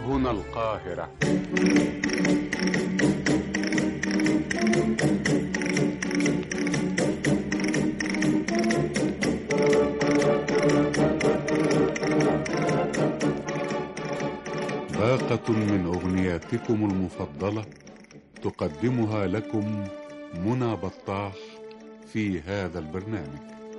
هنا القاهرة باقة من أغنياتكم المفضلة تقدمها لكم منى بطاح في هذا البرنامج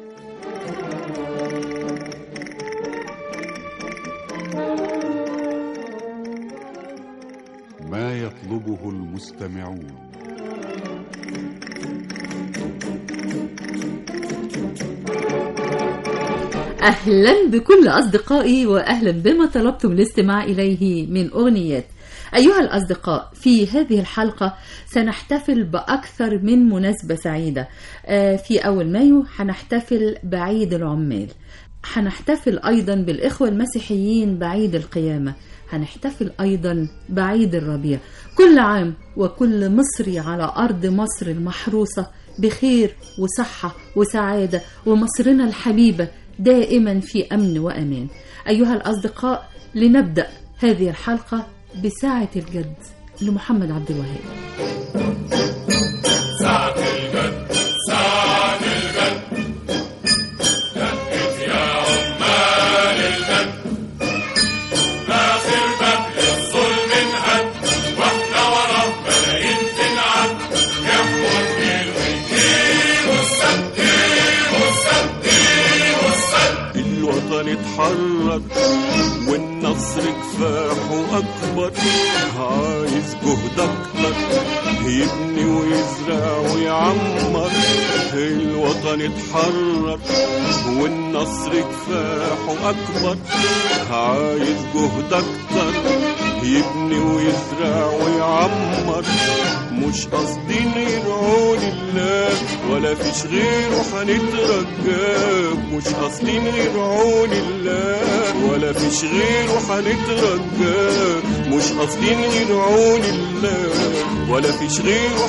ما يطلبه المستمعون أهلا بكل أصدقائي وأهلا بما طلبتم الاستماع إليه من أغنيات أيها الأصدقاء في هذه الحلقة سنحتفل بأكثر من مناسبة سعيدة آه، في أول مايو هنحتفل بعيد العمال هنحتفل أيضا بالإخوة المسيحيين بعيد القيامة هنحتفل أيضا بعيد الربيع كل عام وكل مصري على أرض مصر المحروسة بخير وصحة وسعادة ومصرنا الحبيبة دائما في أمن وأمان أيها الأصدقاء لنبدأ هذه الحلقة بساعة الجد لمحمد عبد الوهاب ساعة الجد ساعة الجد دقت يا عمال الجد آخر باب للظلم انهد واحنا وراه ملايين تنعد يحكوا الليل ويجيبوا السد يجيبوا السد يجيبوا السد الوطن اتحرك والنصر كفاحه أكبر عايز جهد أكتر يبني ويزرع ويعمر الوطن اتحرك والنصر كفاحه أكبر عايز جهد أكتر يبني ويزرع ويعمر مش قاصدين غير عون الله ولا فيش غيره هنترجاه مش قاصدين غير عون الله ولا فيش غيره هنترجاه مش قاصدين غير عون الله ولا فيش غيره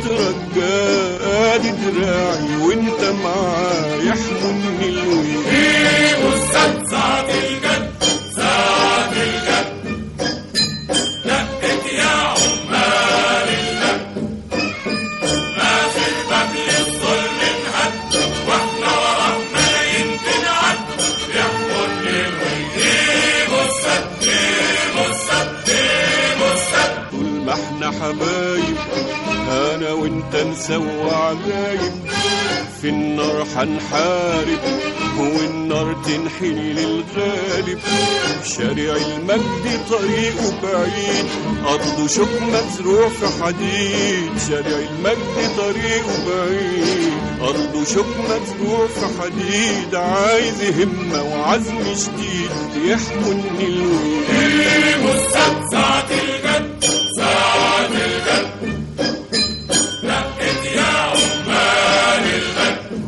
هنترجاه ادي دراعي وانت معايا يحملني الويل يجيبوا السد ساعة الجد ساعة الجد دقت يا عمال الجد آخر باب للظلم انهد واحنا وراه ملايين تنعد يحكوا الليل ويجيبوا السد يجيبوا السد يجيبوا السد طول ما احنا حبايب انا وانت نسوى عجايب في النار هنحارب والنار تنحني للغالب شارع المجد طريقه بعيد أرضه شوك مزروع في حديد شارع المجد طريقه بعيد أرضه شوك مزروع في حديد عايز همة وعزم شديد يحملني الويل يجيبوا السد ساعة الجد ساعة الجد دقت يا عمال الجد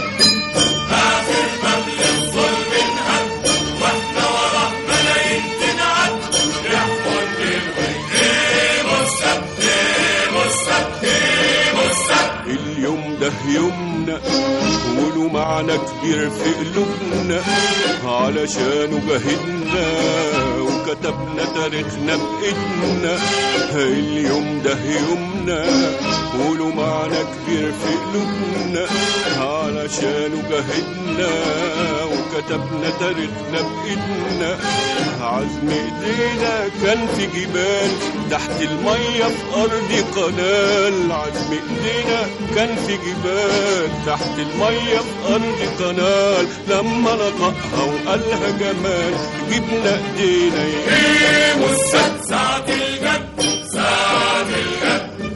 آخر باب للظلم انهد واحنا وراه ملايين تنعد يحكوا الليل ويجيبوا السد يجيبوا السد يجيبوا السد اليوم ده يومنا وله معنى كبير في قلوبنا علشانه جاهدنا وكتبنا تاريخنا بإيدنا اليوم ده يومنا وله معنى كبير في قلوبنا علشانه جاهدنا وكتبنا تاريخنا بإيدنا عزم ايدينا كان في جبال تحت المية في أرض قنال عزم ايدينا كان في جبال تحت المية في أرض قنال لما نطقها وقالها جمال جبنا ايدينا يجيبوا السد ساعة الجد ساعة الجد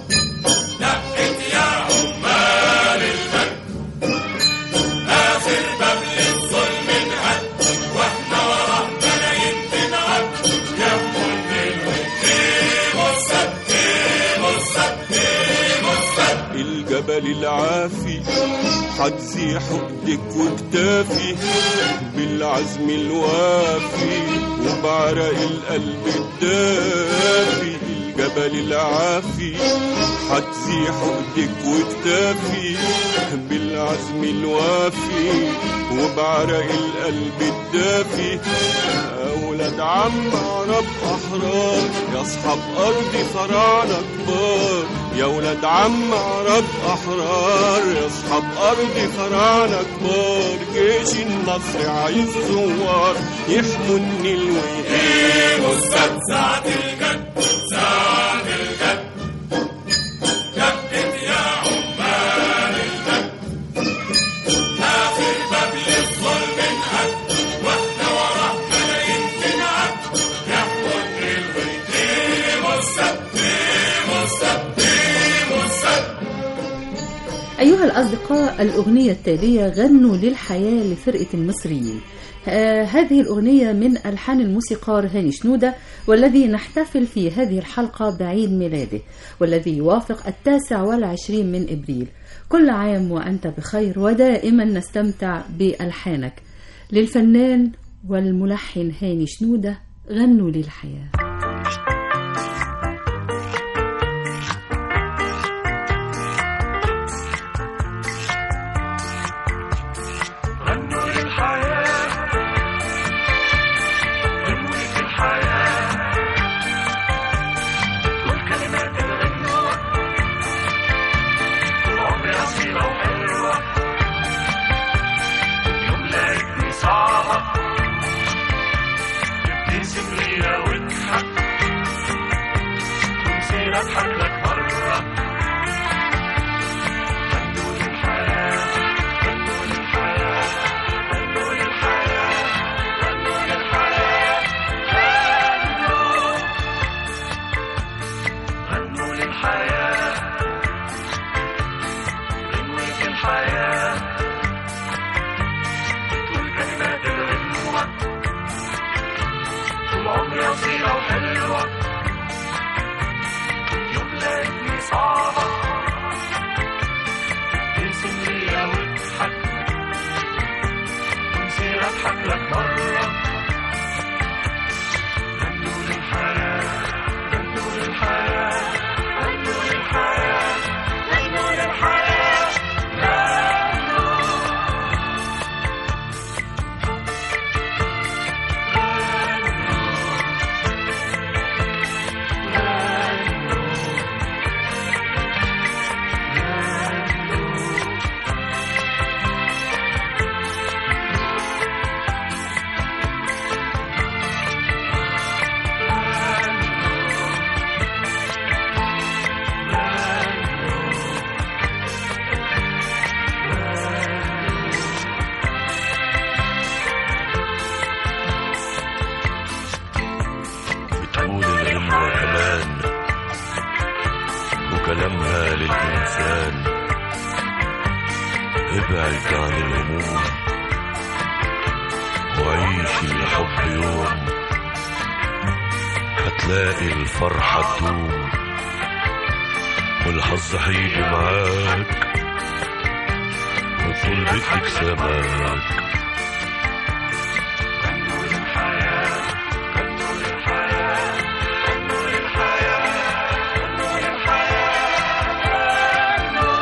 دقت يا عمال الجد آخر باب للظلم انهد واحنا وراه ملايين تنعد يحكوا الليل ويجيبوا السد يجيبوا السد يجيبوا السد الجبل العافي هتزيح ايدك وكتافي بالعزم الوافي وبعرق القلب الدافي الجبل العافي هتزيح ايدك وكتافي بالعزم الوافي وبعرق القلب الدافي أولاد عم عرب أحرار يا أصحاب أرض فراعنة كبار يا ولاد عم عرب أحرار يا أصحاب أرض فراعنة كبار جيش النصر عايز زوار يحموا النيل ويهيموا السد ساعة الجد ساعة الجد جدد يا عمال المجد آخر باب للظلم انهد واحنا ورا ملايين تنعد يحموا النيل ويقيموا السد قيموا السد قيموا السد أيها الأصدقاء الأغنية التالية غنوا للحياة لفرقة المصريين آه هذه الأغنية من ألحان الموسيقار هاني شنودة والذي نحتفل في هذه الحلقة بعيد ميلاده والذي يوافق التاسع والعشرين من إبريل كل عام وأنت بخير ودائما نستمتع بألحانك للفنان والملحن هاني شنودة غنوا للحياه غنوا للحياة غنوا للحياة كل كلمات الغنوة طول عمري أصيلة وحلوة يوم لقيتني صعبة ابتسم ليا واضحك ومصير أضحك لك مرة غنوا للحياة غنوا للحياة غنوا للحياة غنوا للحياة غنوا غنوا للحياة غنوة الحياة طول كلمات الغنوة طول عمري أصيلة وحلوة يوم لقيتني صعبة ابتسم ليا واضحك ونصير اضحك لك مرة غنوا للحياة غنوا للحياة غنوا للحياة غنوا للحياة غنوا بتقول الغنوة كمان وكلامها للإنسان ابعد عن الهموم وعيش الحب يوم هتلاقي الفرحة تدوم والحظ هيجي معاك وطول بيتك سماك غنوا للحياة غنوا للحياة غنوا للحياة غنوا للحياة غنوا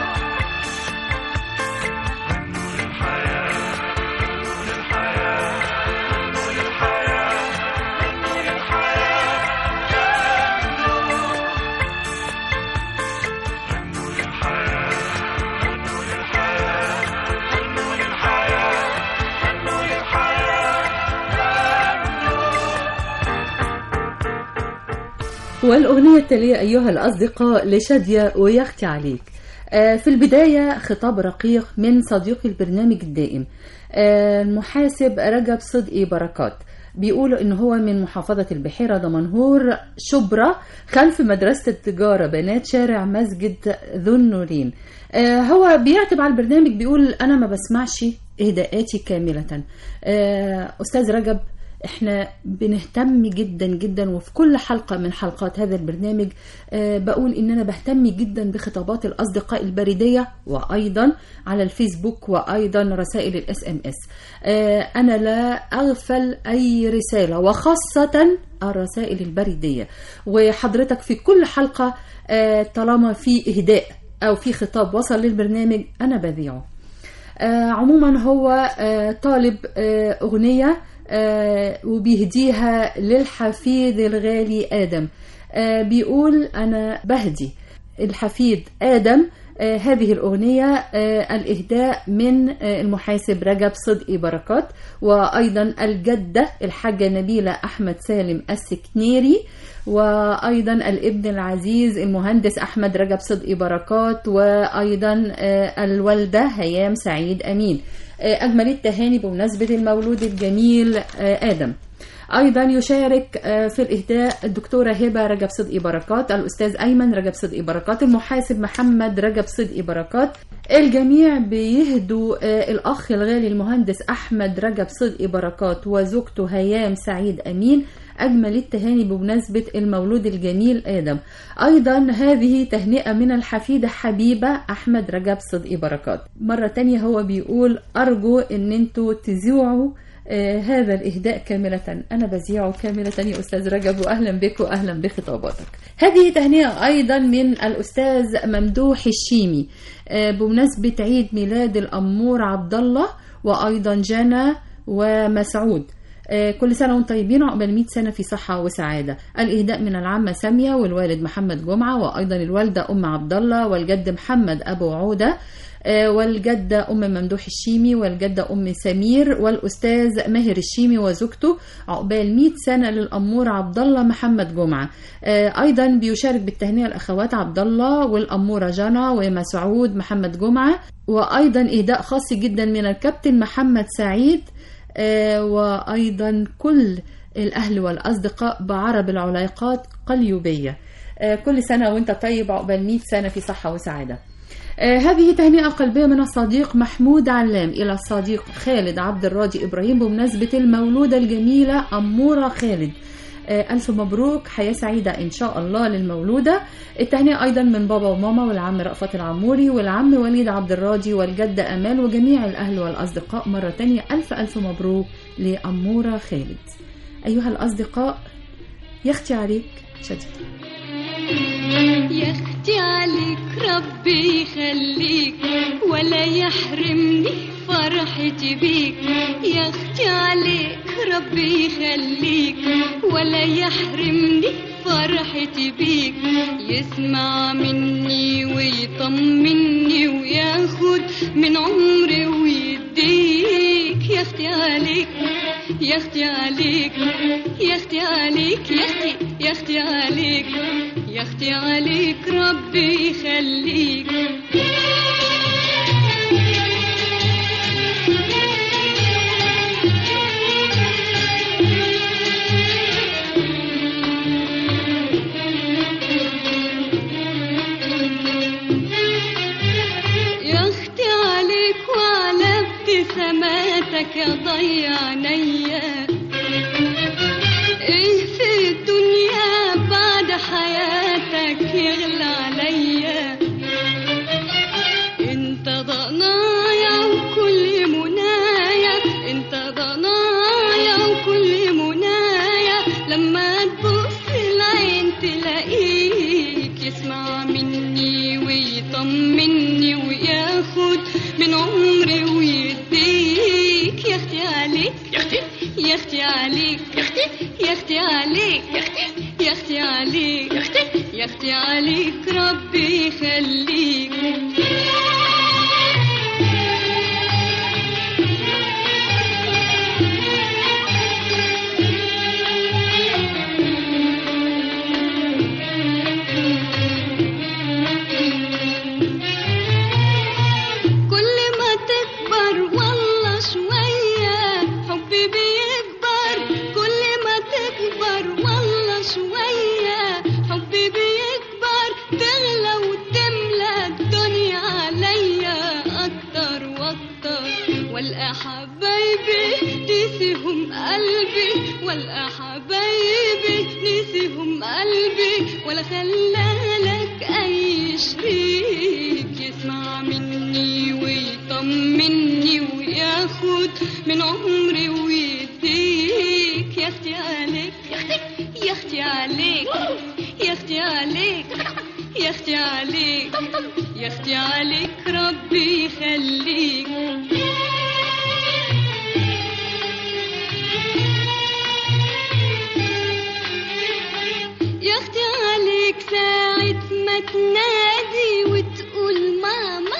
غنوا للحياة غنوا للحياة غنوا للحياة غنوا للحياة غنوا غنوا للحياة غنوا للحياة غنوا للحياة غنوا للحياة والأغنية التالية أيها الأصدقاء لشادية ويختي عليك آه، في البداية خطاب رقيق من صديقي البرنامج الدائم آه، المحاسب رجب صدقي بركات بيقولوا ان هو من محافظة البحيرة دمنهور شبرا خلف مدرسة التجارة بنات شارع مسجد ذو النورين آه، هو بيعتب على البرنامج بيقول انا ما بسمعش اهداءاتي كاملة آه، استاذ رجب احنا بنهتم جدا جدا وفي كل حلقة من حلقات هذا البرنامج آه، بقول ان انا بهتم جدا بخطابات الاصدقاء البريدية وايضا على الفيسبوك وايضا رسائل الاس ام اس انا لا اغفل اي رسالة وخاصة الرسائل البريدية وحضرتك في كل حلقة آه، طالما في اهداء او في خطاب وصل للبرنامج انا بذيعه آه، عموما هو آه، طالب آه، أغنية آه، وبيهديها للحفيد الغالي آدم آه، بيقول أنا بهدي الحفيد آدم آه، هذه الأغنية آه، الإهداء من آه، المحاسب رجب صدقي بركات وأيضا الجدة الحاجة نبيلة أحمد سالم السكنيري وأيضا الابن العزيز المهندس أحمد رجب صدقي بركات وأيضا آه، الوالدة هيام سعيد أمين آه، أجمل التهاني بمناسبة المولود الجميل آه، آدم أيضا يشارك آه، في الإهداء الدكتورة هبة رجب صدقي بركات الأستاذ أيمن رجب صدقي بركات المحاسب محمد رجب صدقي بركات الجميع بيهدوا آه، الأخ الغالي المهندس أحمد رجب صدقي بركات وزوجته هيام سعيد أمين أجمل التهاني بمناسبة المولود الجميل آدم أيضا هذه تهنئة من الحفيدة حبيبة أحمد رجب صدقي بركات مرة تانية هو بيقول أرجو أن انتوا تذيعوا آه، هذا الإهداء كاملة أنا بذيعه كاملة يا أستاذ رجب وأهلا بك وأهلا بخطاباتك هذه تهنئة أيضا من الأستاذ ممدوح الشيمي آه، بمناسبة عيد ميلاد الأمور عبد الله وأيضا جنى ومسعود آه، كل سنة وانتم طيبين وعقبال 100 سنة في صحة وسعادة الإهداء من العمة سامية والوالد محمد جمعة وأيضا الوالدة أم عبد الله والجد محمد أبو عودة آه، والجدة أم ممدوح الشيمي والجدة أم سمير والأستاذ ماهر الشيمي وزوجته عقبال 100 سنة للأمور عبد الله محمد جمعة آه، أيضا بيشارك بالتهنئة الأخوات عبد الله والأمورة جنى ومسعود محمد جمعة وأيضا إهداء خاص جدا من الكابتن محمد سعيد آه، وأيضا كل الأهل والأصدقاء بعرب العلاقات قليوبية آه، كل سنة وانت طيب عقبال 100 سنة في صحة وسعادة آه، هذه تهنئة قلبية من الصديق محمود علام إلى الصديق خالد عبد الراضي إبراهيم بمناسبة المولودة الجميلة أمورة خالد آه، ألف مبروك حياة سعيدة إن شاء الله للمولودة التهنئة أيضا من بابا وماما والعم رأفت العموري والعم وليد عبد الراضي والجدة أمال وجميع الأهل والأصدقاء مرة تانية ألف ألف مبروك لأمورة خالد أيها الأصدقاء يختي عليك شديد يا اختي عليك ربي يخليك ولا يحرمني فرحتي بيك يا اختي عليك ربي يخليك ولا يحرمني فرحتي بيك يسمع مني ويطمني وياخد من عمري ويديك يا اختي عليك يا اختي عليك يا اختي عليك يا اختي يا اختي عليك يا اختي عليك ربي يخليك يا اختي عليك وعلى ابتساماتك يا ضيع عينيا ايه في الدنيا بعد حياتك يغلى عليا انت ضنايا وكل منايا انت ضنايا وكل منايا لما تبص العين تلاقيك يسمع مني ويطمني وياخد من عمري ويديك يا اختي عليك يا اختي يا اختي عليك يا اختي يا اختي عليك يا اختي يا اختي عليك يا اختي يا اختي عليك ربي يخليك كل ما تكبر والله شوية حبي بيكبر كل ما تكبر والله شوية حبي بيكبر والقى حبايبي نسيهم قلبي ولا خلالك اي شريك يسمع مني ويطمني وياخد من عمري ويديك يا اختي عليك يا اختي عليك يا اختي عليك يا اختي عليك يا اختي عليك ربي يخليك يا اختي عليك ساعة ما تنادي وتقول ماما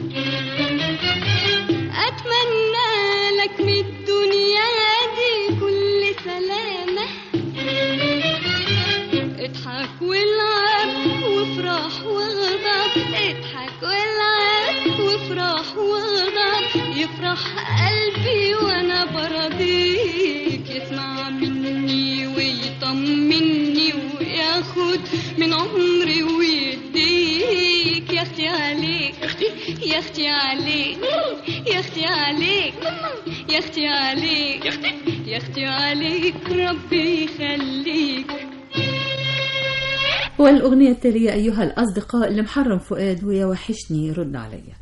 اتمنى لك من الدنيا دي كل سلامة اضحك والعب وافرح واغضب اضحك والعب وافرح واغضب يفرح قلبي وانا برضيك يسمع مني ويطمني وياخد من عمري ويديك يا اختي عليك يا اختي عليك يا اختي عليك يا اختي عليك يا اختي عليك ربي يخليك والأغنية التالية أيها الأصدقاء لمحرم فؤاد ويا وحشني رد عليا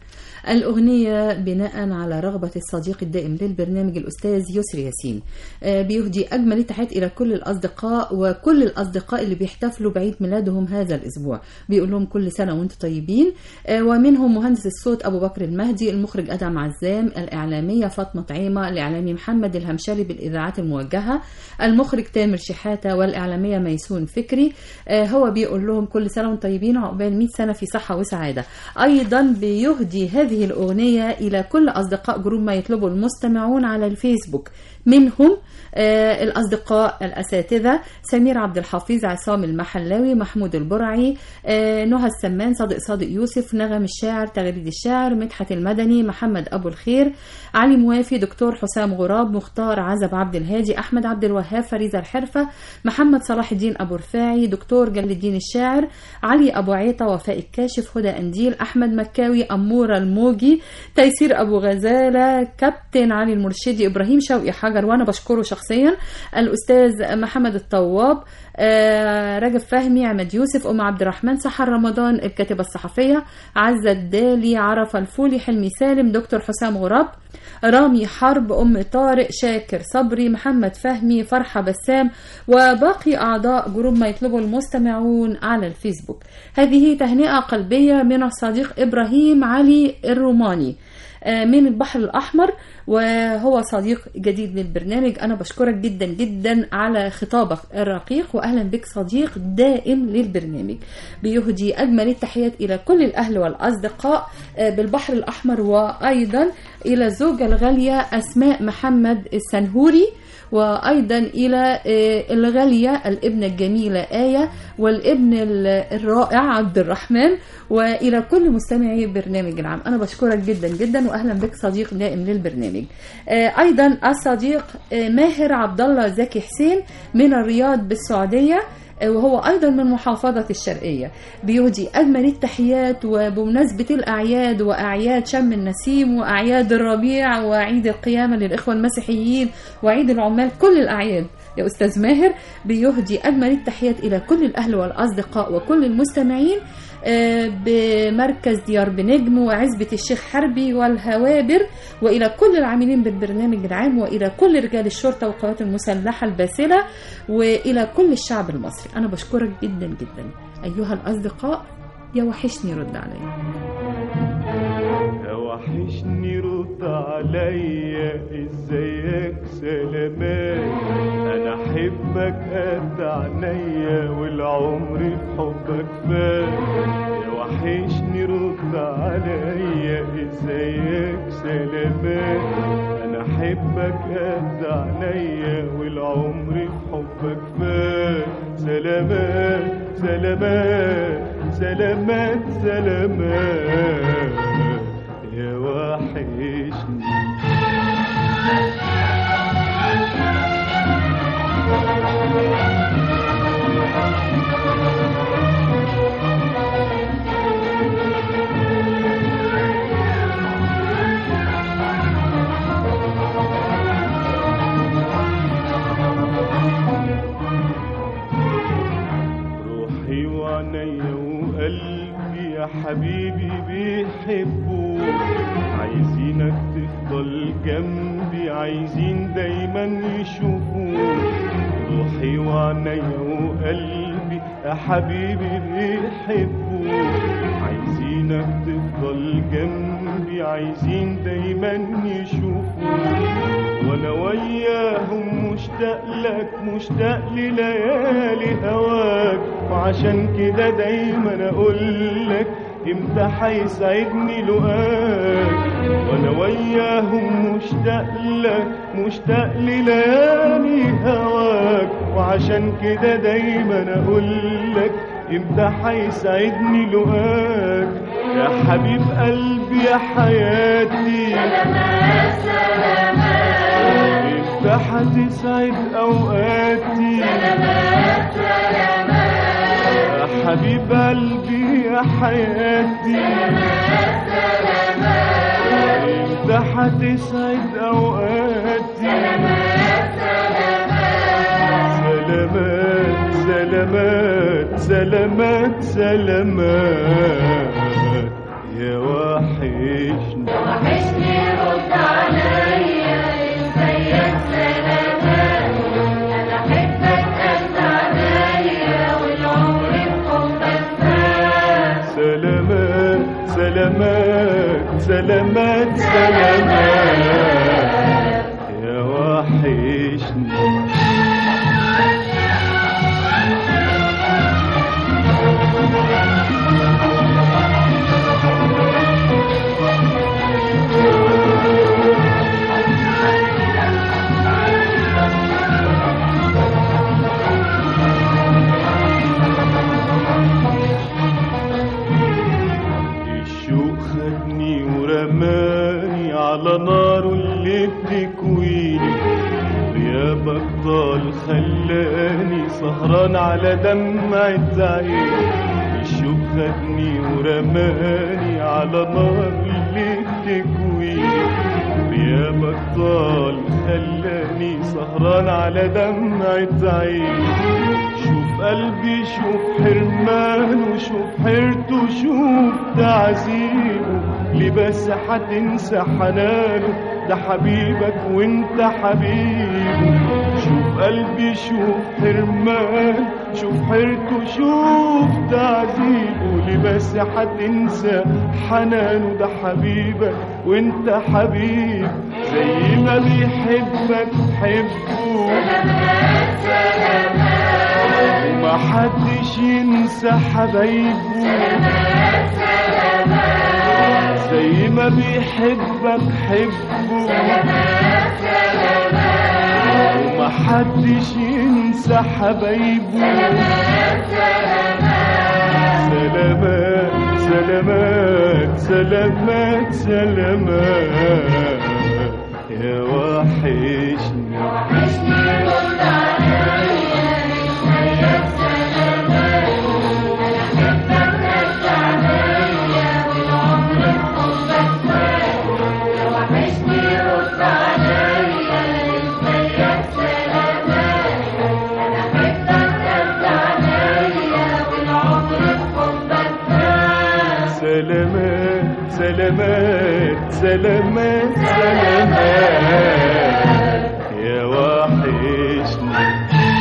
الأغنية بناء على رغبة الصديق الدائم للبرنامج الأستاذ يسري ياسين آه، بيهدي أجمل التحيات إلى كل الأصدقاء وكل الأصدقاء اللي بيحتفلوا بعيد ميلادهم هذا الأسبوع بيقول لهم كل سنة وأنتم طيبين آه، ومنهم مهندس الصوت أبو بكر المهدي المخرج أدهم عزام الإعلامية فاطمة طعيمة الإعلامي محمد الهمشري بالإذاعات الموجهة المخرج تامر شحاتة والإعلامية ميسون فكري آه، هو بيقول لهم كل سنة وانتم طيبين وعقبال 100 سنة في صحة وسعادة أيضا بيهدي هذه الأغنية إلى كل أصدقاء جروب ما يطلبه المستمعون على الفيسبوك منهم آه، الأصدقاء الأساتذة سمير عبد الحفيظ عصام المحلاوي محمود البرعي آه، نهى السمان صادق صادق يوسف نغم الشاعر تغريد الشاعر مدحت المدني محمد أبو الخير علي موافي دكتور حسام غراب مختار عزب عبد الهادي أحمد عبد الوهاب فريزة الحرفة محمد صلاح الدين أبو رفاعي دكتور جل الدين الشاعر علي أبو عيطة وفاء الكاشف هدى أنديل أحمد مكاوي أمورة الموجي تيسير أبو غزالة كابتن علي المرشدي إبراهيم شوقي حجر وأنا بشكره شخصيا الأستاذ محمد الطواب آه، رجب فهمي عماد يوسف أم عبد الرحمن سحر رمضان الكاتبة الصحفية عزة الدالي عرفة الفولي حلمي سالم دكتور حسام غراب رامي حرب أم طارق شاكر صبري محمد فهمي فرحة بسام وباقي أعضاء جروب ما يطلبه المستمعون على الفيسبوك هذه تهنئة قلبية من الصديق إبراهيم علي الروماني آه، من البحر الأحمر وهو صديق جديد للبرنامج أنا بشكرك جدا جدا على خطابك الرقيق وأهلا بك صديق دائم للبرنامج بيهدي أجمل التحيات إلى كل الأهل والأصدقاء آه، بالبحر الأحمر وأيضا إلى الزوجة الغالية أسماء محمد السنهوري وأيضا إلى آه، الغالية الابنة الجميلة آية والابن ال- الرائع عبد الرحمن وإلى كل مستمعي برنامج العام أنا بشكرك جدا جدا وأهلا بك صديق دائم للبرنامج آه، أيضا الصديق آه، ماهر عبد الله زكي حسين من الرياض بالسعودية آه، وهو أيضا من محافظة الشرقية بيهدي أجمل التحيات وبمناسبة الأعياد وأعياد شم النسيم وأعياد الربيع وعيد القيامة للإخوة المسيحيين وعيد العمال كل الأعياد يا أستاذ ماهر بيهدي أجمل التحيات إلى كل الأهل والأصدقاء وكل المستمعين آه، بمركز ديار بنجم وعزبة الشيخ حربي والهوابر وإلى كل العاملين بالبرنامج العام وإلى كل رجال الشرطة والقوات المسلحة الباسلة وإلى كل الشعب المصري أنا بشكرك جدا جدا أيها الأصدقاء يا وحشني رد عليا يا وحشني رد عليا ازيك سلامات انا احبك قد عينيا والعمر في حبك فات يا وحشني رد عليا ازيك سلامات انا احبك قد عينيا والعمر في حبك فات سلامات سلامات سلامات سلامات يا وحشني وعينيا وقلبي يا حبيبي بيحبوك عايزينك تفضل جنبي عايزين دايما يشوفوك روحي وعينيا وقلبي يا حبيبي بيحبوك عايزينك تفضل جنبي عايزين دايما يشوفوك وانا وياهم مشتاق لك مشتاق لليالي هواك وعشان كده دايما اقول لك امتى هيسعدني لقاك وانا وياهم مشتاق لك مشتاق لليالي هواك وعشان كده دايما اقول لك امتى هيسعدني لقاك يا حبيب قلبي يا حياتي افتح هتسعد اوقاتي يا حبيب قلبي يا حياتي افتح هتسعد اوقاتي سلامات سلامات سلامات سلامات يا وحشني سلامات سلامات سلامات سلامات يا وحشني الشوق خدني ورماني على نار اللي بتكويني غيابك طال خلاني سهران على دمعة عيني الشوق خدني ورماني على نار اللي بتكويني غيابك طال خلاني سهران على دمعة عيني شوف قلبي شوف حرمانه شوف حيرته شوف تعذيبه ليه بس هتنسى حنانه ده حبيبك وانت حبيبه شوف قلبي شوف حرمان شوف حيرته شوف تعذيبه ليه بس هتنسى حنانه ده حبيبك وانت حبيب زي ما بيحبك حبه وما حدش ينسى حبايبه زي ما بيحبك حبه وما حدش ينسى حبايبه سلامات سلامات سلامات سلامات يا وحشني سلامات سلامات سلامات سلامات يا وحشني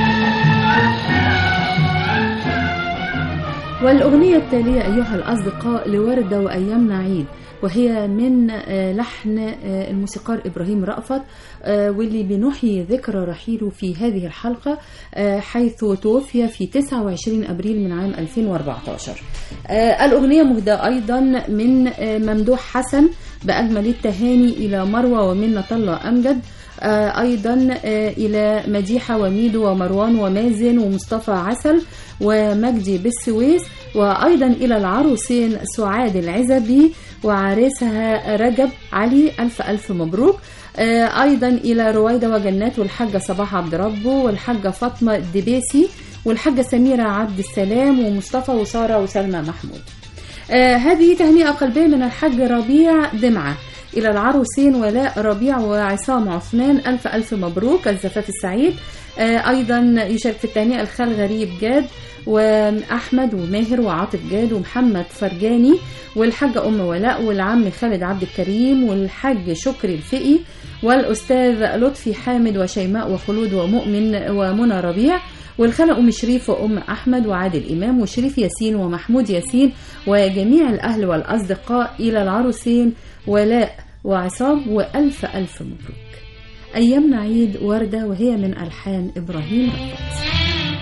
والأغنية التالية أيها الأصدقاء لوردة وأيامنا عيد وهي من آه، لحن آه، الموسيقار إبراهيم رأفت آه، واللي بنحيي ذكرى رحيله في هذه الحلقة آه، حيث توفي في 29 أبريل من عام 2014 آه، الأغنية مهداة أيضا من آه، ممدوح حسن بأجمل التهاني إلى مروة ومنة الله أمجد آه، أيضا آه، إلى مديحة وميدو ومروان ومازن ومصطفى عسل ومجدي بالسويس وأيضا إلى العروسين سعاد العزبي وعريسها رجب علي ألف ألف مبروك آه، أيضا إلى رويدة وجنات والحاجة صباح عبد ربه والحاجة فاطمة الدباسي والحاجة سميرة عبد السلام ومصطفى وسارة وسلمى محمود آه هذه تهنئة قلبية من الحاج ربيع دمعة إلى العروسين ولاء ربيع وعصام عثمان ألف ألف مبروك الزفاف السعيد آه، أيضا يشارك في التهنئة الخال غريب جاد وأحمد وماهر وعاطف جاد ومحمد فرجاني والحاجة أم ولاء والعم خالد عبد الكريم والحاج شكري الفقي والأستاذ لطفي حامد وشيماء وخلود ومؤمن ومنى ربيع والخالة أم شريف وأم أحمد وعادل إمام وشريف ياسين ومحمود ياسين وجميع الأهل والأصدقاء إلى العروسين ولاء وعصام وألف ألف مبروك أيامنا عيد وردة وهي من ألحان إبراهيم رفعت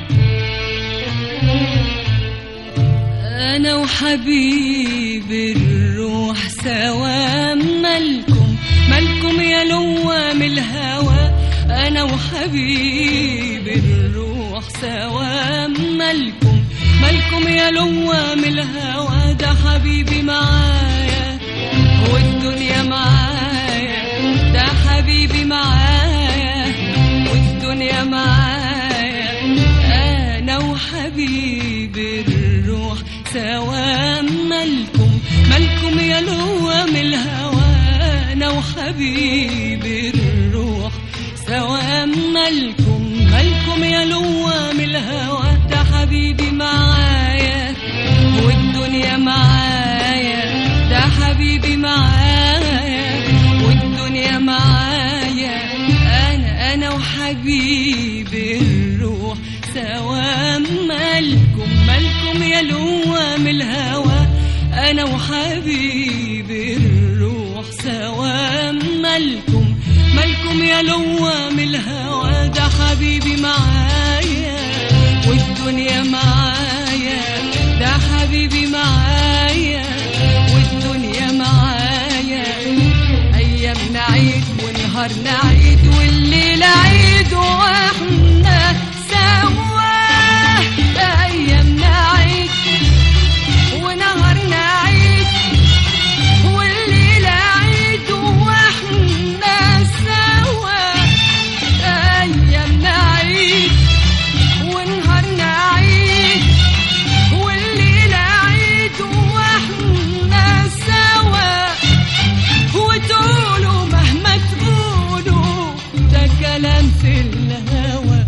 أنا وحبيبي الروح سوا مالكم مالكم يا لوام الهوى أنا وحبيبي الروح سوا مالكم مالكم يا لوام الهوى ده حبيبي معايا والدنيا معايا ده حبيبي معايا والدنيا معايا انا وحبيبي الروح سوا مالكم مالكم يا لوام الهوى انا وحبيبي الروح سوا مالكم مالكم يا لوام الهوى ده حبيبي معايا والدنيا معايا ده حبيبي معايا والدنيا معايا انا انا وحبيبي الروح سوا مالكم مالكم يا لوام الهوى انا وحبيبي الروح سوا مالكم مالكم يا لوام الهوى ده حبيبي معايا والدنيا معايا ده حبيبي معايا والدنيا معايا ايامنا عيد ونهارنا عيد والليل عيد واحنا سوا ايامنا عيد ونهارنا عيد والليل عيد واحنا سوا ايامنا عيد ونهارنا عيد والليل عيد واحنا سوا وتقولوا مهما تقولوا ده كلام في الهوى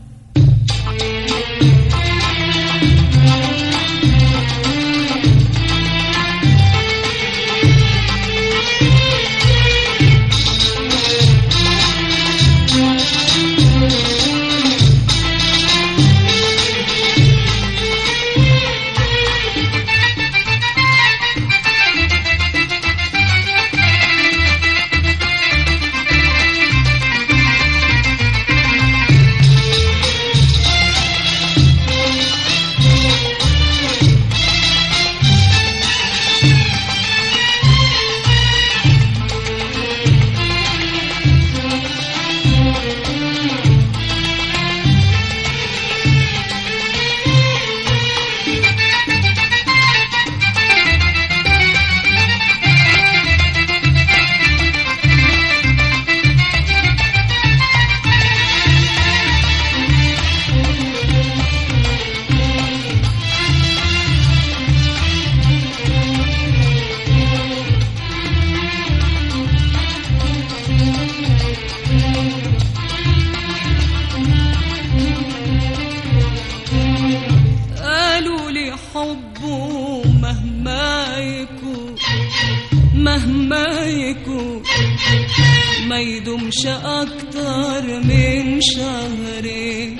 قالوا لي حبه مهما يكون مهما يكون ما يدومش اكتر من شهرين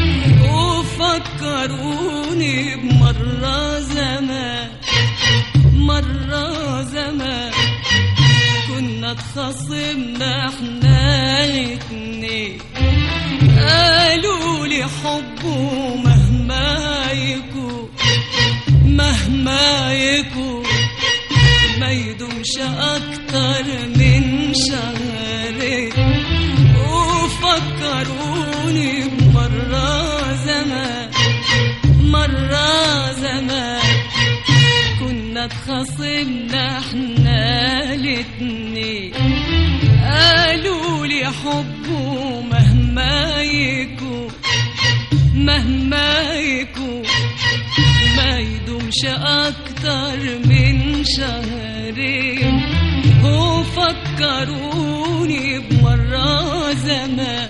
وفكروني بمرة زمان مرة زمان كنا اتخاصمنا احنا الاتنين قالوا لي حبه مهما يكون مهما يكون ما يدومش اكتر من شهرين وفكروني بمرة زمان مرة زمان كنا اتخاصمنا احنا الاتنين قالوا لي حبه مهما يكون مهما يكون ما يدومش اكتر من شهرين وفكروني فكروني بمرة زمان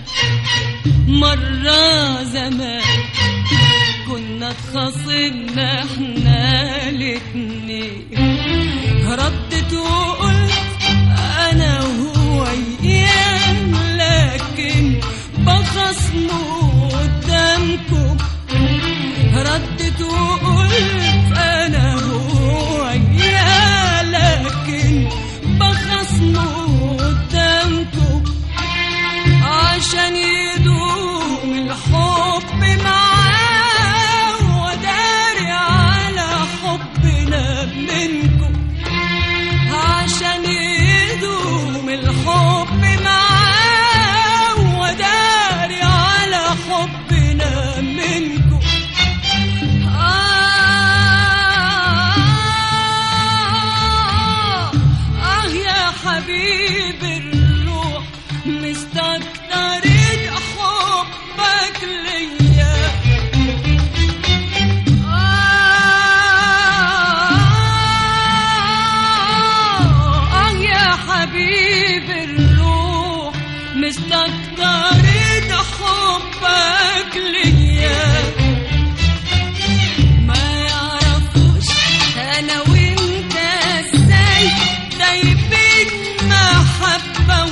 مرة زمان كنا اتخاصمنا احنا الاتنين ردت وقلت انا وهو ايام لكن بخصمه قدامكم ردت وقلت انا هو يا لكن بخصمه قدامكم عشان يدوم الحب معاه وداري على حبنا منكم عشان يدوم الحب معاه وداري على حبنا منكم آه آه يا حبيب الروح مستكترين حبك ليا آه آه يا حبيب الروح مستكترين حبك ليا ما يعرفوش انا وانت ازاي دايبين محبة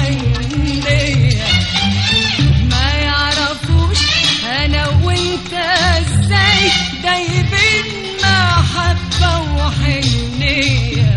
وحنية ما يعرفوش انا وانت ازاي دايبين محبة وحنية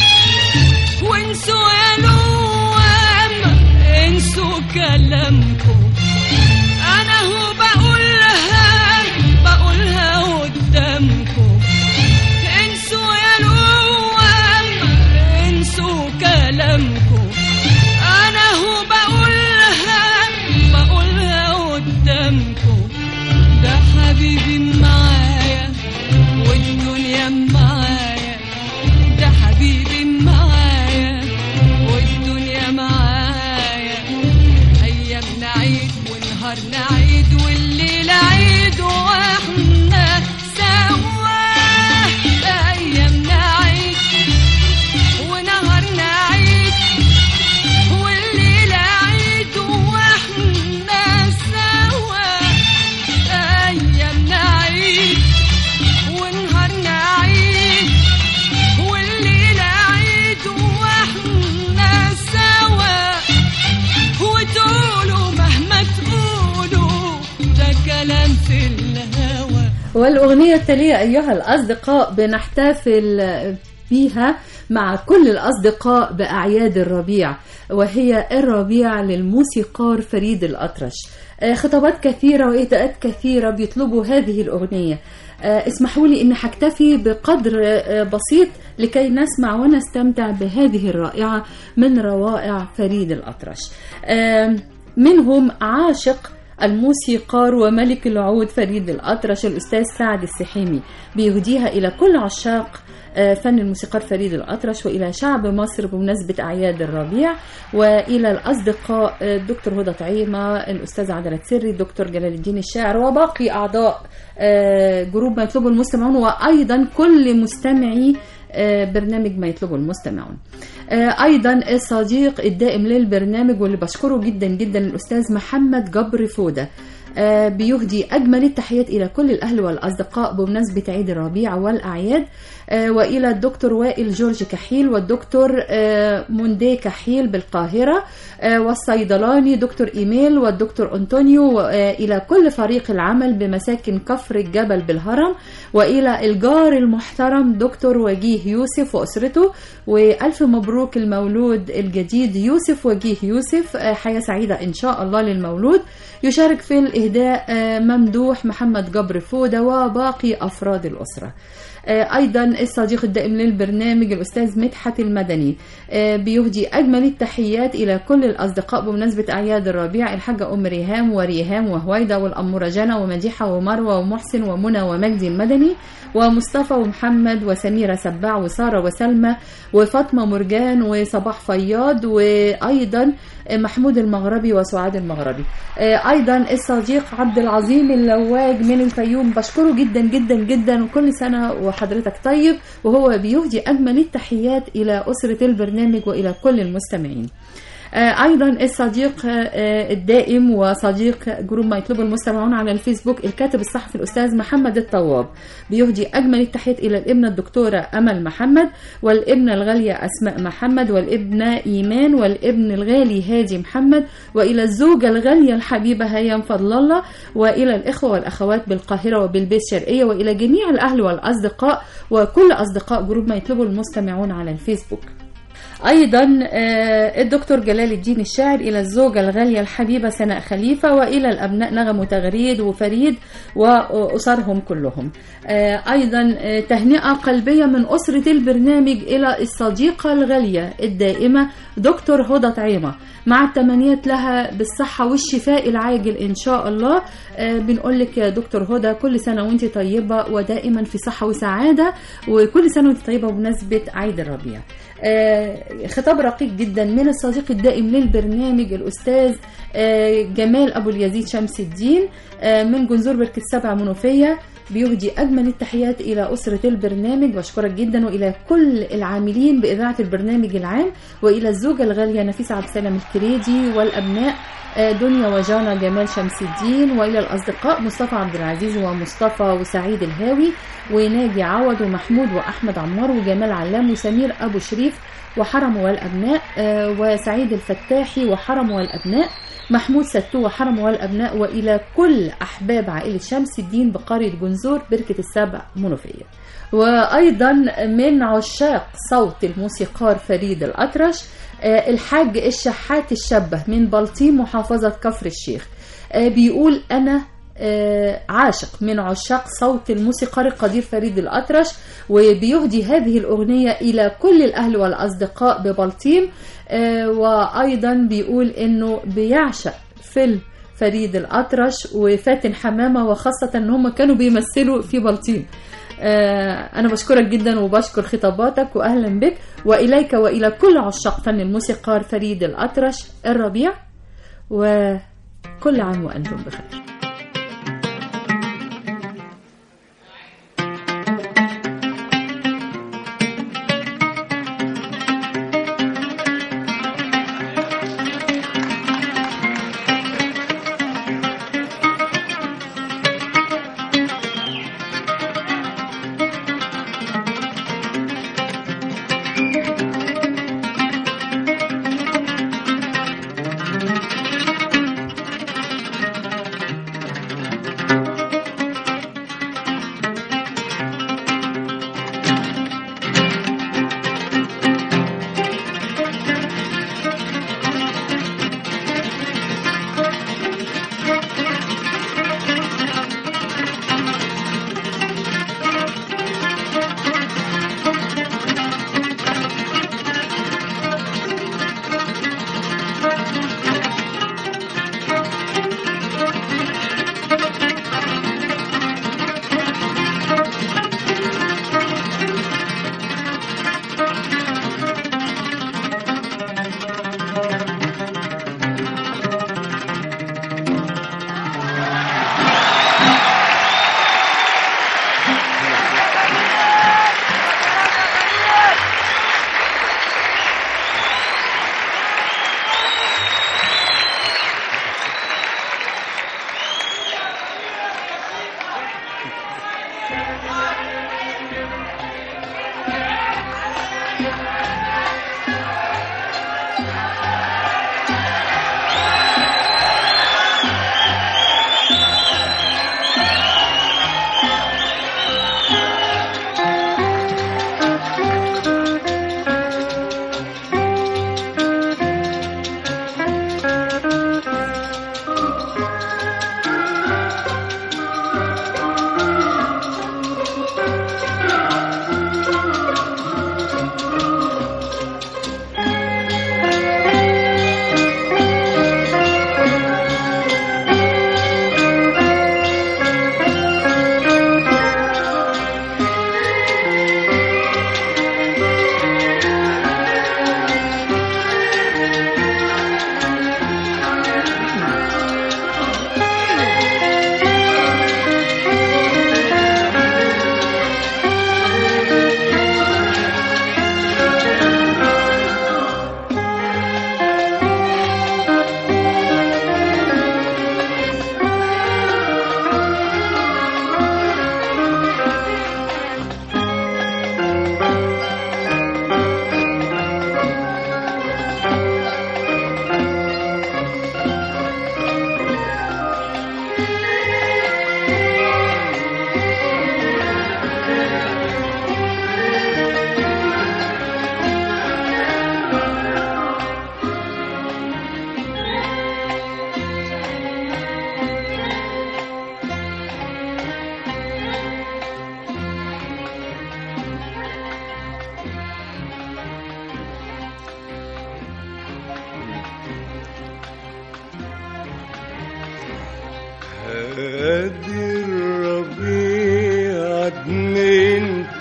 وانسوا يا نوام انسوا كلامكم انا هو بقولها بقولها قدامكم انسوا يا نوام انسوا كلامكم انا هو بقولها بقولها قدامكم ده حبيبي معايا والدنيا معايا ده حبيبي معايا والدنيا معايا ايامنا عيد ونهارنا عيد والليل عيد واحنا سوا ايامنا عيد ونهارنا عيد والليل عيد واحنا سوا ايامنا عيد ونهارنا عيد والليل عيد واحنا سوا وتقولوا مهما تقولوا ده كلام في الهوى والأغنية التالية أيها الأصدقاء بنحتفل بيها مع كل الأصدقاء بأعياد الربيع وهي الربيع للموسيقار فريد الأطرش آه، خطابات كثيرة وإهداءات كثيرة بيطلبوا هذه الأغنية آه، اسمحوا لي أن هكتفي بقدر آه، بسيط لكي نسمع ونستمتع بهذه الرائعة من روائع فريد الأطرش آه، منهم عاشق الموسيقار وملك العود فريد الأطرش الأستاذ سعد السحيمي بيهديها إلى كل عشاق آه، فن الموسيقار فريد الأطرش وإلى شعب مصر بمناسبة أعياد الربيع وإلى الأصدقاء آه، الدكتور هدى طعيمة الأستاذ عدلة سري الدكتور جلال الدين الشاعر وباقي أعضاء آه، جروب ما يطلبه المستمعون وأيضا كل مستمعي آه، برنامج ما يطلبه المستمعون آه، ايضا الصديق الدائم للبرنامج واللي بشكره جدا جدا الاستاذ محمد جبر فوده آه، بيهدي اجمل التحيات الى كل الاهل والاصدقاء بمناسبه عيد الربيع والاعياد آه، والى الدكتور وائل جورج كحيل والدكتور آه، موندي كحيل بالقاهره آه، والصيدلاني دكتور ايميل والدكتور انطونيو آه، الى كل فريق العمل بمساكن كفر الجبل بالهرم والى الجار المحترم دكتور وجيه يوسف واسرته والف مبروك المولود الجديد يوسف وجيه يوسف آه، حياه سعيده ان شاء الله للمولود يشارك في الاهداء آه، ممدوح محمد جبر فوده وباقي افراد الاسره آه، ايضا الصديق الدائم للبرنامج الاستاذ مدحت المدني آه، بيهدي اجمل التحيات الى كل الاصدقاء بمناسبه اعياد الربيع الحاجه ام ريهام وريهام وهويده والاموره جنى ومديحه ومروه ومحسن ومنى ومجدي المدني ومصطفى ومحمد وسميره سباع وساره وسلمى وفاطمه مرجان وصباح فياض وايضا محمود المغربي وسعاد المغربي آه، ايضا الصديق عبد العظيم اللواج من الفيوم بشكره جدا جدا جدا وكل سنه وحضرتك طيب وهو بيهدي أجمل التحيات إلى أسرة البرنامج وإلى كل المستمعين آه، ايضا الصديق آه، الدائم وصديق جروب ما يطلبه المستمعون على الفيسبوك الكاتب الصحفي الاستاذ محمد الطواب بيهدي اجمل التحيات الى الابنه الدكتوره امل محمد والابنه الغاليه اسماء محمد والابنه ايمان والابن الغالي هادي محمد والى الزوجه الغاليه الحبيبه هيام فضل الله والى الاخوه والاخوات بالقاهره وبالبيت الشرقيه والى جميع الاهل والاصدقاء وكل اصدقاء جروب ما يطلبه المستمعون على الفيسبوك ايضا آه، الدكتور جلال الدين الشاعر الى الزوجه الغاليه الحبيبه سناء خليفه والى الابناء نغم وتغريد وفريد واسرهم كلهم آه، ايضا آه، تهنئه قلبيه من اسره البرنامج الى الصديقه الغاليه الدائمه دكتور هدى طعيمه مع التمنيات لها بالصحة والشفاء العاجل إن شاء الله آه، بنقول لك يا دكتور هدى كل سنة وانت طيبة ودائما في صحة وسعادة وكل سنة وانت طيبة بمناسبة عيد الربيع آه، خطاب رقيق جدا من الصديق الدائم للبرنامج الأستاذ آه، جمال أبو اليزيد شمس الدين آه، من جنزور بركة سبع منوفية بيهدي أجمل التحيات إلى أسرة البرنامج بشكرك جدا وإلى كل العاملين بإذاعة البرنامج العام وإلى الزوجة الغالية نفيسة عبد السلام الكريدي والأبناء آه، دنيا وجانا جمال شمس الدين وإلى الأصدقاء مصطفى عبد العزيز ومصطفى وسعيد الهاوي وناجي عوض ومحمود وأحمد عمار وجمال علام وسمير أبو شريف وحرم والأبناء آه، وسعيد الفتاحي وحرم والأبناء محمود ستو وحرم والأبناء وإلى كل أحباب عائلة شمس الدين بقرية جنزور بركة السبع منوفية وأيضا من عشاق صوت الموسيقار فريد الأطرش آه، الحاج الشحات الشبه من بلطيم محافظة كفر الشيخ آه، بيقول أنا آه، عاشق من عشاق صوت الموسيقار القدير فريد الأطرش وبيهدي هذه الأغنية إلى كل الأهل والأصدقاء ببلطيم آه، وأيضا بيقول إنه بيعشق فيلم فريد الأطرش وفاتن حمامة وخاصة إن هم كانوا بيمثلوا في بلطيم آه، أنا بشكرك جدا وبشكر خطاباتك وأهلا بك وإليك وإلى كل عشاق فن الموسيقار فريد الأطرش الربيع وكل عام وأنتم بخير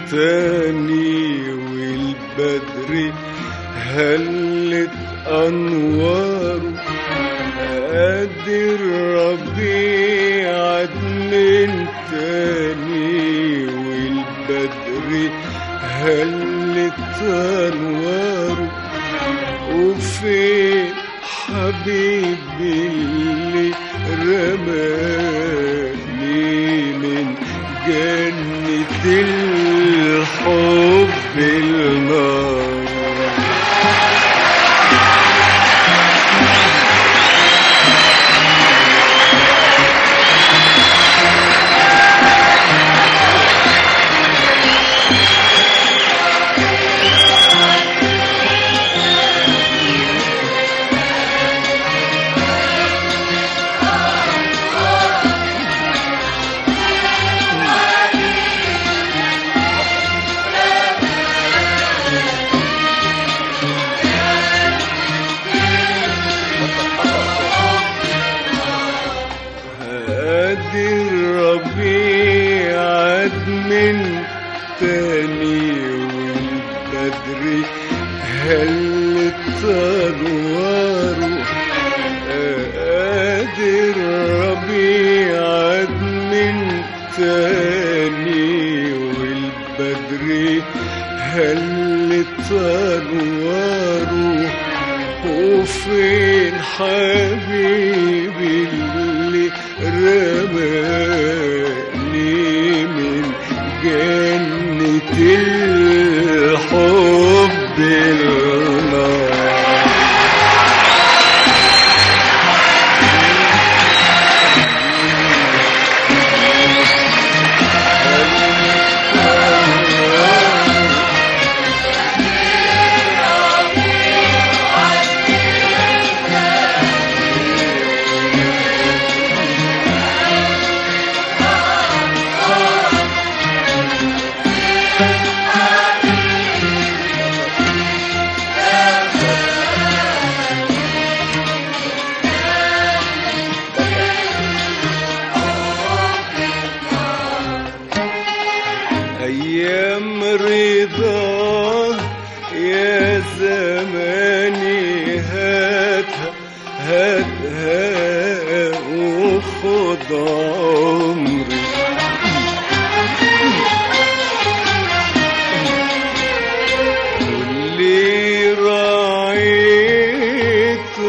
تاني والبدر هلت أنواره قادر ربيع من تاني والبدر هلت أنواره وفين حبيبي اللي رماني من جنة الحب النار قادر ربيع من تاني والبدر هلت أنواره قادر ربيع من تاني والبدر هلت أنواره وفين حبيبي اللي رماني من جنة الحب النار أيام رضا يا زماني هاتها هاتها وخد عمري واللي راعيت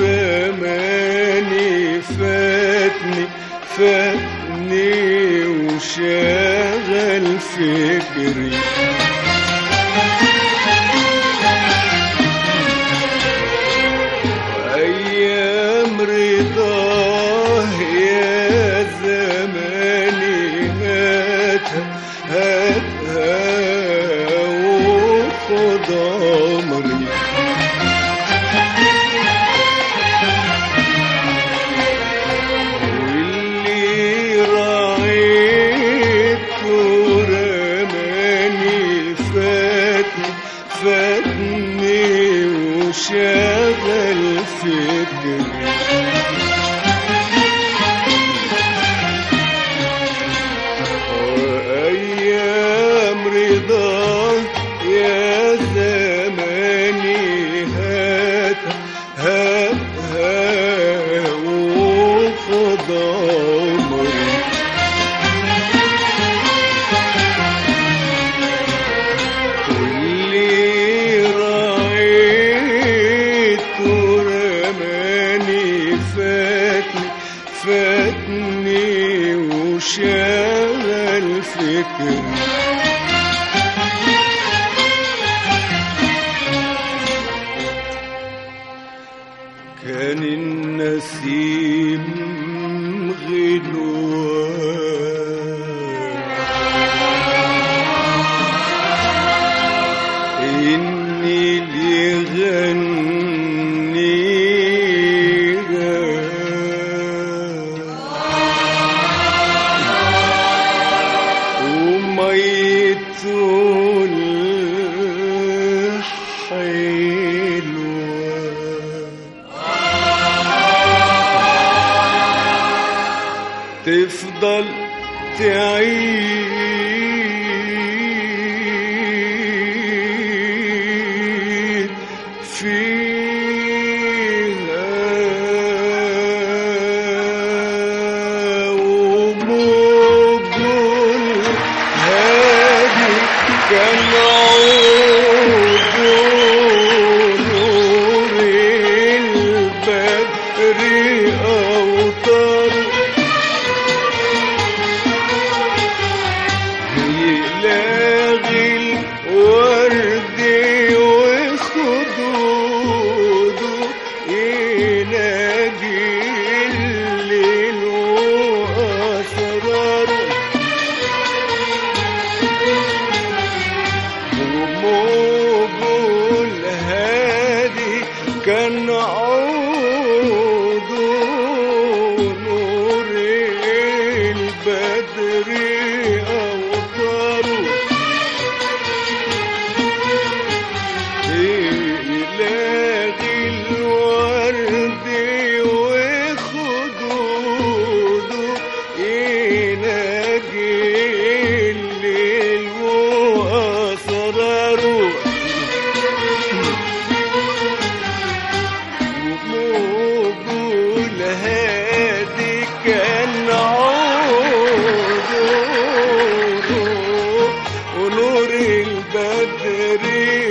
رماني فاتني فاتني وشغل فكري أيام رضاه يا زماني هاتها هاتها وخد عمري واللي راعيت رماني فاتني فاتني وشغل فكري وأيام رضا يا زماني هات هات وخد عمري واللي راعيت رماني فاتني فاتني وشغل فكري كان النسيم غنوان إني لغنيها وميت الحلوة تفضل تعيش كان عود نور البدر أوطار يلاغي الورد وخدوده ينادي الليل وأسراره وموجه الهادي كان عوده نور البدر أوطاره يلاغي الورد وخدوده يناجي الليل وأسراره وموجه الهادي كان عوده ونور البدر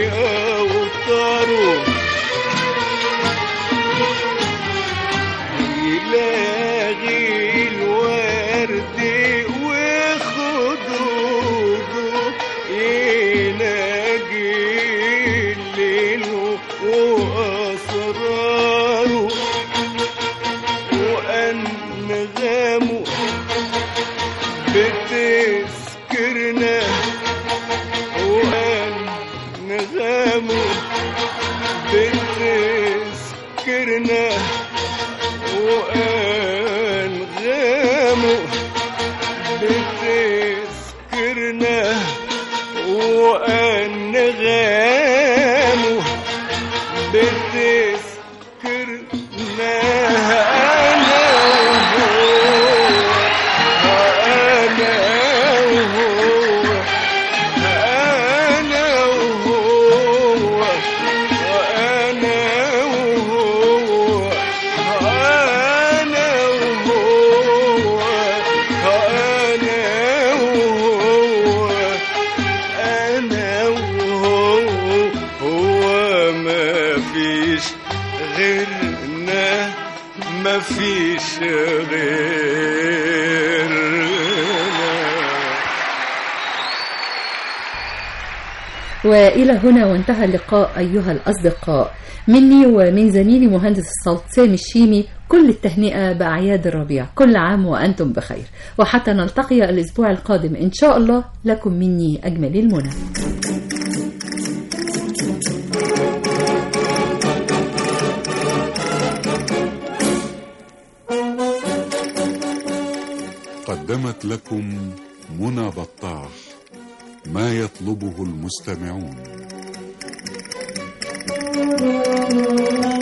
أوطاره يلاغي الورد وخدوده يناجي الليل وأسراره وأنغامه بتذكرنا وأنغامه بتذكرنا وأنغامه بتذكرنا وأنغامه بتذكرنا أنا وهو أنا وهو أنا وهو أنا وهو أنا وهو أنا وهو هو ما فيش غيرنا ما فيش غيرنا وإلى هنا وانتهى اللقاء أيها الأصدقاء مني ومن زميلي مهندس الصوت سامي الشيمي كل التهنئة بأعياد الربيع كل عام وأنتم بخير وحتى نلتقي الأسبوع القادم إن شاء الله لكم مني أجمل المنى قدمت لكم منى بطاح ما يطلبه المستمعون